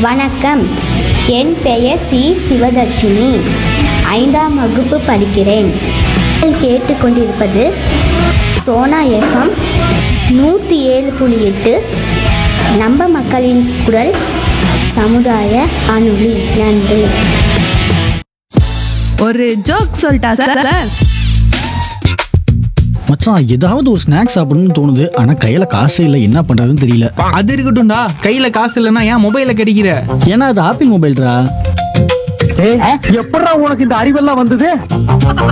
வணக்கம் என் பெயர் சி சிவதர்ஷினி ஐந்தாம் வகுப்பு படிக்கிறேன் நீங்கள் கேட்டுக்கொண்டிருப்பது சோனா எஃப்எம் நூற்றி ஏழு புள்ளி எட்டு நம்ம மக்களின் குரல் சமுதாய அணுலி நன்றி ஒரு ஜோக் சொல்லிட்டா சார் சார் மச்சான் ஏதாவது ஒரு ஸ்நாக்ஸ் சாப்பிடணும்னு தோணுது ஆனா கையில காசு இல்லை என்ன பண்றதுன்னு தெரியல அது இருக்கட்டும்டா கையில காசு இல்லைன்னா ஏன் மொபைல கிடைக்கிற ஏன்னா அது ஆப்பிள் மொபைல்ரா எப்படா உனக்கு இந்த அறிவெல்லாம் வந்தது